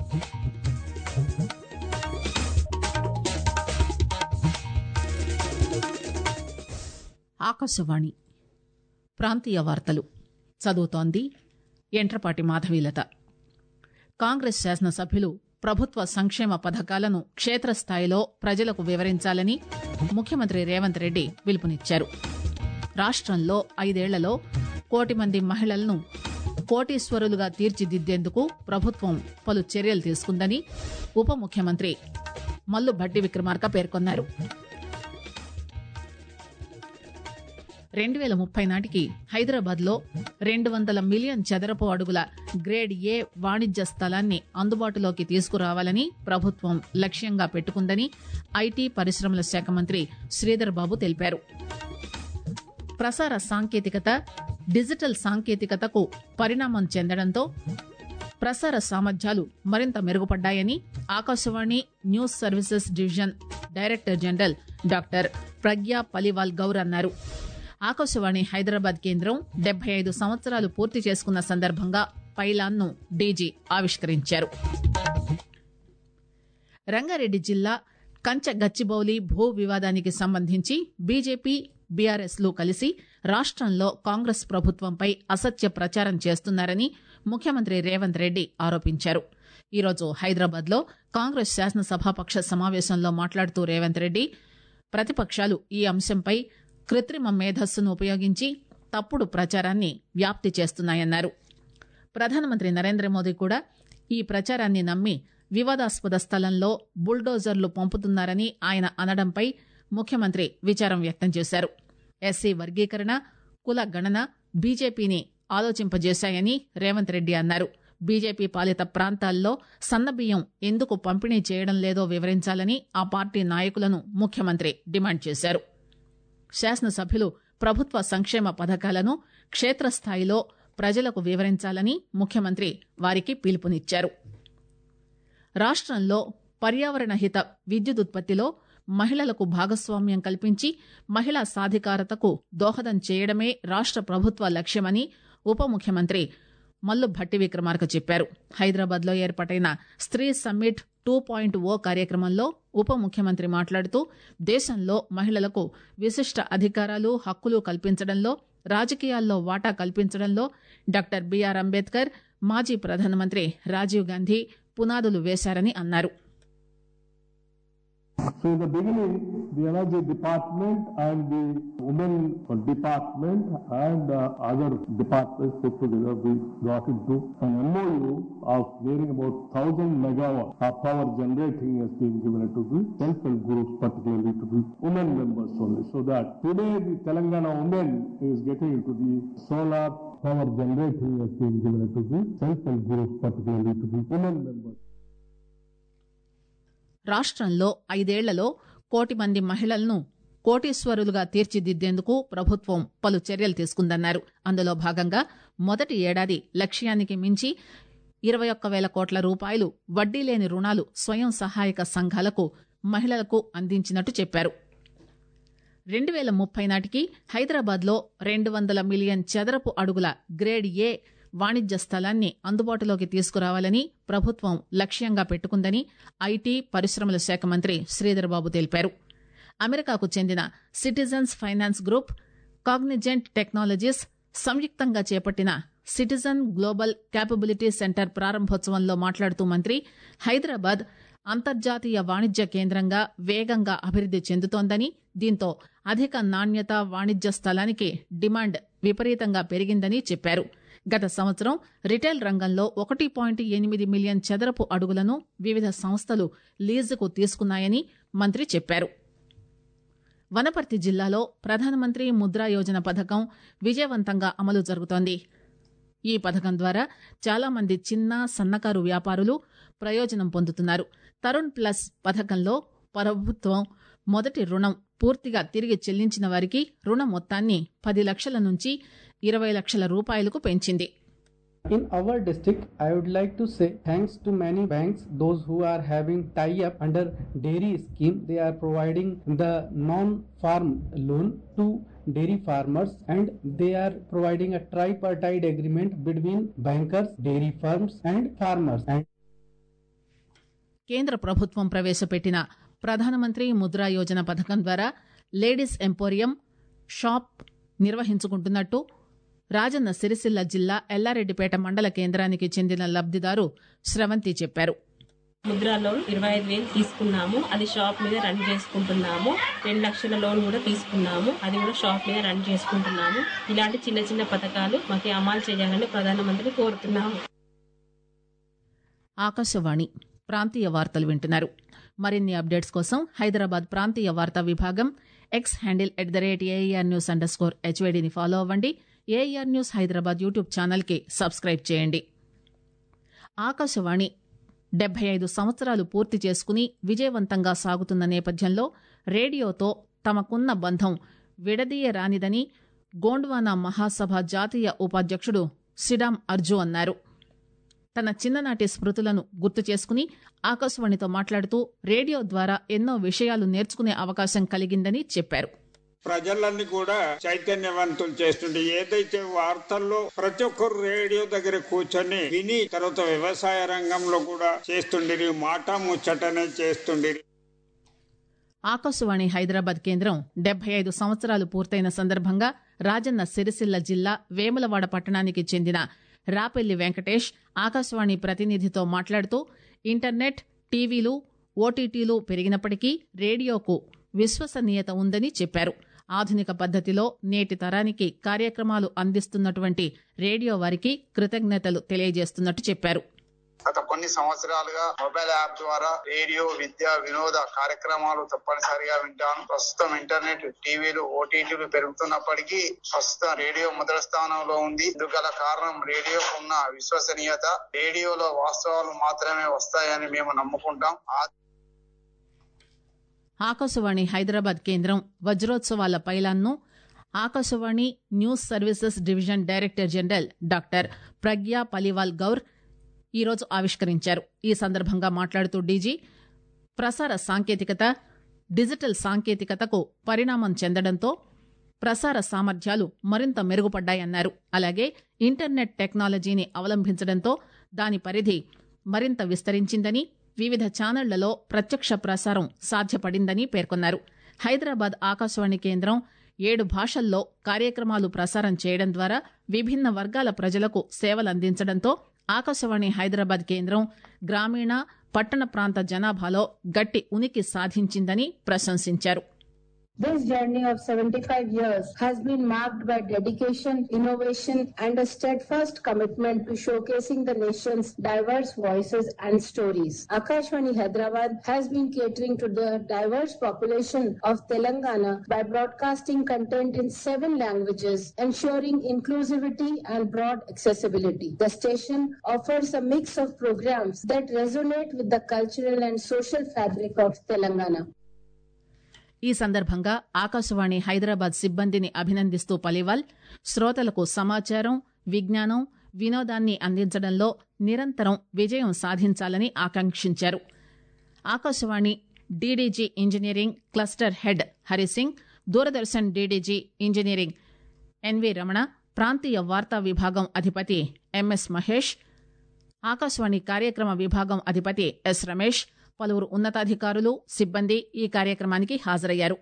ఆకాశవాణి ప్రాంతీయ వార్తలు చదువుతోంది ఎంట్రపాటి మాధవీలత కాంగ్రెస్ శాసనసభ్యులు ప్రభుత్వ సంక్షేమ పథకాలను క్షేత్రస్థాయిలో ప్రజలకు వివరించాలని ముఖ్యమంత్రి రేవంత్ రెడ్డి పిలుపునిచ్చారు రాష్టంలో ఐదేళ్లలో కోటి మంది మహిళలను కోటీశ్వరులుగా తీర్చిదిద్దేందుకు ప్రభుత్వం పలు చర్యలు తీసుకుందని ఉప ముఖ్యమంత్రి మల్లు భట్టి విక్రమార్క పేర్కొన్నారు రెండు వేల ముప్పై నాటికి హైదరాబాద్ లో రెండు వందల మిలియన్ చదరపు అడుగుల గ్రేడ్ ఏ వాణిజ్య స్థలాన్ని అందుబాటులోకి తీసుకురావాలని ప్రభుత్వం లక్ష్యంగా పెట్టుకుందని ఐటీ పరిశ్రమల శాఖ మంత్రి శ్రీధర్ బాబు తెలిపారు ప్రసార సాంకేతికత డిజిటల్ సాంకేతికతకు పరిణామం చెందడంతో ప్రసార సామర్థ్యాలు మరింత మెరుగుపడ్డాయని Akashvani news services division director general doctor Pragya Paliwal Gaur అన్నారు ఆకాశవాణి హైదరాబాద్ కేంద్రం డెబ్బై ఐదు సంవత్సరాలు పూర్తి చేసుకున్న సందర్భంగా పైలాన్ను డీజీ ఆవిష్కరించారు రంగారెడ్డి జిల్లా కంచ గచ్చిబౌలి భూ వివాదానికి సంబంధించి బీజేపీ బీఆర్ఎస్ లు కలిసి రాష్టంలో కాంగ్రెస్ ప్రభుత్వంపై అసత్య ప్రచారం చేస్తున్నారని ముఖ్యమంత్రి రేవంత్ రెడ్డి ఆరోపించారు ఈరోజు హైదరాబాద్ లో కాంగ్రెస్ శాసనసభాపక్ష సమావేశంలో మాట్లాడుతూ రేవంత్ రెడ్డి ప్రతిపక్షాలు ఈ అంశంపై కృత్రిమ మేధస్సును ఉపయోగించి తప్పుడు ప్రచారాన్ని వ్యాప్తి చేస్తున్నాయన్నారు ప్రధానమంత్రి నరేంద్ర మోదీ కూడా ఈ ప్రచారాన్ని నమ్మి వివాదాస్పద స్థలంలో బుల్డోజర్లు పంపుతున్నారని ఆయన అనడంపై ముఖ్యమంత్రి విచారం వ్యక్తం చేశారు ఎస్సీ వర్గీకరణ కుల గణన బీజేపీని ఆలోచింపజేశాయని రేవంత్ రెడ్డి అన్నారు బీజేపీ పాలిత ప్రాంతాల్లో సన్నబియ్యం ఎందుకు పంపిణీ చేయడం లేదో వివరించాలని ఆ పార్టీ నాయకులను ముఖ్యమంత్రి డిమాండ్ చేశారు శాసనసభ్యులు ప్రభుత్వ సంక్షేమ పథకాలను క్షేత్రస్థాయిలో ప్రజలకు వివరించాలని ముఖ్యమంత్రి వారికి పిలుపునిచ్చారు రాష్టంలో పర్యావరణ హిత విద్యుదుత్పత్తిలో మహిళలకు భాగస్వామ్యం కల్పించి మహిళా సాధికారతకు దోహదం చేయడమే రాష్ట ప్రభుత్వ లక్ష్యమని ఉప ముఖ్యమంత్రి మల్లు భట్టి విక్రమార్క చెప్పారు హైదరాబాద్ లో ఏర్పాటైన స్త్రీ సమ్మిట్ టూ పాయింట్ ఓ కార్యక్రమంలో ఉప ముఖ్యమంత్రి మాట్లాడుతూ దేశంలో మహిళలకు విశిష్ట అధికారాలు హక్కులు కల్పించడంలో రాజకీయాల్లో వాటా కల్పించడంలో డాక్టర్ బిఆర్ అంబేద్కర్ మాజీ ప్రధానమంత్రి రాజీవ్ గాంధీ పునాదులు వేశారని అన్నారు So in the beginning, the energy department and the women department and uh, other departments put together, we got into an MOU of nearing about 1000 megawatt of power generating has been given to the self-help groups, particularly to the women members only. So that today the Telangana women is getting into the solar power generating has been given to the self-help groups, particularly to the women members. రాష్టంలో ఐదేళ్లలో కోటి మంది మహిళలను కోటీశ్వరులుగా తీర్చిదిద్దేందుకు ప్రభుత్వం పలు చర్యలు తీసుకుందన్నారు అందులో భాగంగా మొదటి ఏడాది లక్ష్యానికి మించి ఇరవై ఒక్క వేల కోట్ల రూపాయలు వడ్డీ లేని రుణాలు స్వయం సహాయక సంఘాలకు మహిళలకు అందించినట్టు చెప్పారు రెండు వేల ముప్పై నాటికి హైదరాబాద్ లో రెండు వందల మిలియన్ చదరపు అడుగుల గ్రేడ్ ఏ వాణిజ్య స్థలాన్ని అందుబాటులోకి తీసుకురావాలని ప్రభుత్వం లక్ష్యంగా పెట్టుకుందని ఐటీ పరిశ్రమల శాఖ మంత్రి శ్రీధర్ బాబు తెలిపారు అమెరికాకు చెందిన citizens finance group Cognizant technologies సంయుక్తంగా చేపట్టిన సిటిజన్ గ్లోబల్ క్యాపబిలిటీ సెంటర్ ప్రారంభోత్సవంలో మాట్లాడుతూ మంత్రి హైదరాబాద్ అంతర్జాతీయ వాణిజ్య కేంద్రంగా వేగంగా అభివృద్ది చెందుతోందని దీంతో అధిక నాణ్యత వాణిజ్య స్థలానికి డిమాండ్ విపరీతంగా పెరిగిందని చెప్పారు గత సంవత్సరం రిటైల్ రంగంలో ఒకటి పాయింట్ ఎనిమిది మిలియన్ చదరపు అడుగులను వివిధ సంస్థలు లీజుకు తీసుకున్నాయని మంత్రి చెప్పారు వనపర్తి జిల్లాలో ప్రధానమంత్రి ముద్రా యోజన పథకం విజయవంతంగా అమలు జరుగుతోంది ఈ పథకం ద్వారా చాలా మంది చిన్న సన్నకారు వ్యాపారులు ప్రయోజనం పొందుతున్నారు తరుణ్ ప్లస్ పథకంలో ప్రభుత్వం మొదటి రుణం పూర్తిగా తిరిగి చెల్లించిన వారికి రుణ మొత్తాన్ని పది లక్షల నుంచి ఇరవై లక్షల రూపాయలకు పెంచింది In our district, I would like to say thanks to many banks, those who are having tie-up under dairy scheme, they are providing the non-farm loan to dairy farmers and they are providing a tripartite agreement between bankers, dairy farms and farmers. And కేంద్ర ప్రభుత్వం ప్రవేశపెట్టిన ప్రధానమంత్రి ముద్రా యోజన పథకం ద్వారా ladies emporium shop నిర్వహించుకుంటున్నట్టు రాజన్న సిరిసిల్ల జిల్లా ఎల్లారెడ్డిపేట మండల కేంద్రానికి చెందిన లబ్దిదారు స్రవంతి చెప్పారు ముద్రా లోన్ ఇరవై ఐదు వేలు తీసుకున్నాము అది షాప్ మీద రన్ చేసుకుంటున్నాము రెండు లక్షల లోన్ కూడా తీసుకున్నాము అది కూడా షాప్ మీద రన్ చేసుకుంటున్నాము ఇలాంటి చిన్న చిన్న పథకాలు మాకు అమలు చేయాలని ప్రధానమంత్రిని కోరుతున్నాము ఆకాశవాణి ప్రాంతీయ వార్తలు వింటున్నారు మరిన్ని అప్డేట్స్ కోసం హైదరాబాద్ ప్రాంతీయ వార్తా విభాగం X handle at the rate AR news under score హెచ్వేడిని ఫాలో అవ్వండి ఏఆర్ న్యూస్ హైదరాబాద్ యూట్యూబ్ ఛానల్కి సబ్స్క్రైబ్ చేయండి ఆకాశవాణి డెబ్బై ఐదు సంవత్సరాలు పూర్తి చేసుకుని విజయవంతంగా సాగుతున్న నేపథ్యంలో రేడియోతో తమకున్న బంధం విడదీయరానిదని గోండ్వానా మహాసభ జాతీయ ఉపాధ్యక్షుడు సిడాం అర్జు అన్నారు తన చిన్ననాటి స్మృతులను గుర్తు చేసుకుని ఆకాశవాణితో మాట్లాడుతూ రేడియో ద్వారా ఎన్నో విషయాలు నేర్చుకునే అవకాశం కలిగిందని చెప్పారు ప్రజలన్నీ కూడా చైతన్యవంతులు చేస్తుండే ఏదైతే వార్తల్లో ప్రతి ఒక్కరు రేడియో దగ్గర కూర్చొని విని తర్వాత వ్యవసాయ రంగంలో కూడా చేస్తుండిరి మాట ముచ్చటనే చేస్తుండిరి ఆకాశవాణి హైదరాబాద్ కేంద్రం డెబ్బై ఐదు సంవత్సరాలు పూర్తయిన సందర్భంగా రాజన్న సిరిసిల్ల జిల్లా వేములవాడ పట్టణానికి చెందిన రాపెల్లి వెంకటేష్ ఆకాశవాణి ప్రతినిధితో మాట్లాడుతూ ఇంటర్నెట్ టీవీలు ఓటీటీలు పెరిగినప్పటికీ రేడియోకు విశ్వసనీయత ఉందని చెప్పారు ఆధునిక పద్దతిలో నేటి తరానికి కార్యక్రమాలు అందిస్తున్నటువంటి రేడియో వారికి కృతజ్ఞతలు తెలియజేస్తున్నట్టు చెప్పారు గత కొన్ని సంవత్సరాలుగా మొబైల్ యాప్ ద్వారా రేడియో విద్య వినోద కార్యక్రమాలు తప్పనిసరిగా వింటాను ప్రస్తుతం ఇంటర్నెట్ టీవీలు ఓటీటీలు పెరుగుతున్నప్పటికీ ప్రస్తుతం రేడియో మొదటి స్థానంలో ఉంది ఇందుకు గల కారణం రేడియోకు ఉన్న విశ్వసనీయత రేడియోలో వాస్తవాలు మాత్రమే వస్తాయని మేము నమ్ముకుంటాం ఆ ఆకాశవాణి హైదరాబాద్ కేంద్రం వజ్రోత్సవాల పైలాన్ను Akashvani news services division director general doctor Pragya Paliwal Gaur ఈరోజు ఆవిష్కరించారు ఈ సందర్భంగా మాట్లాడుతూ డీజీ ప్రసార సాంకేతికత డిజిటల్ సాంకేతికతకు పరిణామం చెందడంతో ప్రసార సామర్థ్యాలు మరింత మెరుగుపడ్డాయన్నారు అలాగే ఇంటర్నెట్ టెక్నాలజీని అవలంబించడంతో దాని పరిధి మరింత విస్తరించిందని వివిధ ఛానళ్లలో ప్రత్యక్ష ప్రసారం సాధ్యపడిందని పేర్కొన్నారు హైదరాబాద్ ఆకాశవాణి కేంద్రం ఏడు భాషల్లో కార్యక్రమాలు ప్రసారం చేయడం ద్వారా విభిన్న వర్గాల ప్రజలకు సేవలందించడంతో ఆకాశవాణి హైదరాబాద్ కేంద్రం గ్రామీణ పట్టణ ప్రాంత జనాభాలో గట్టి ఉనికి సాధించిందని ప్రశంసించారు This journey of 75 years has been marked by dedication, innovation, and a steadfast commitment to showcasing the nation's diverse voices and stories. Akashwani Hyderabad has been catering to the diverse population of Telangana by broadcasting content in seven languages, ensuring inclusivity and broad accessibility. The station offers a mix of programs that resonate with the cultural and social fabric of Telangana. ఈ సందర్భంగా ఆకాశవాణి హైదరాబాద్ సిబ్బందిని అభినందిస్తూ పలివాల్ శ్రోతలకు సమాచారం విజ్ఞానం వినోదాన్ని అందించడంలో నిరంతరం విజయం సాధించాలని ఆకాంక్షించారు Akashvani DDG engineering cluster head Harisingh Doordarshan DDG engineering NV Ramana ప్రాంతీయ వార్తా విభాగం అధిపతి ఎంఎస్ మహేష్ ఆకాశవాణి కార్యక్రమ విభాగం అధిపతి ఎస్ రమేష్ పలువురు ఉన్నతాధికారులు సిబ్బంది ఈ కార్యక్రమానికి హాజరయ్యారు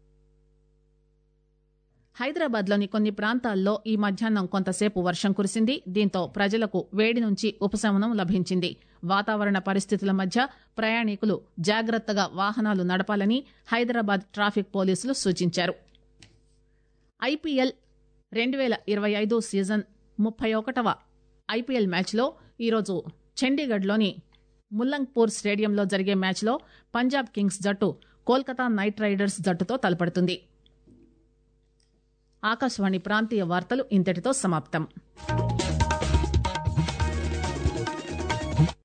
హైదరాబాద్లోని కొన్ని ప్రాంతాల్లో ఈ మధ్యాహ్నం కొంతసేపు వర్షం కురిసింది దీంతో ప్రజలకు వేడి నుంచి ఉపశమనం లభించింది వాతావరణ పరిస్థితుల మధ్య ప్రయాణికులు జాగ్రత్తగా వాహనాలు నడపాలని హైదరాబాద్ ట్రాఫిక్ పోలీసులు సూచించారు ఐపీఎల్ రెండు వేల ఇరవై ఐదు సీజన్ ముప్పై ఒకటవ ఐపీఎల్ మ్యాచ్లో ఈరోజు చండీగఢ్లోని ముల్లంగ్పూర్ స్టేడియంలో జరిగే మ్యాచ్లో పంజాబ్ కింగ్స్ జట్టు కోల్కతా నైట్ రైడర్స్ జట్టుతో తలపడుతుంది ఆకాశవాణి ప్రాంతీయ వార్తలు ఇంతటితో సమాప్తం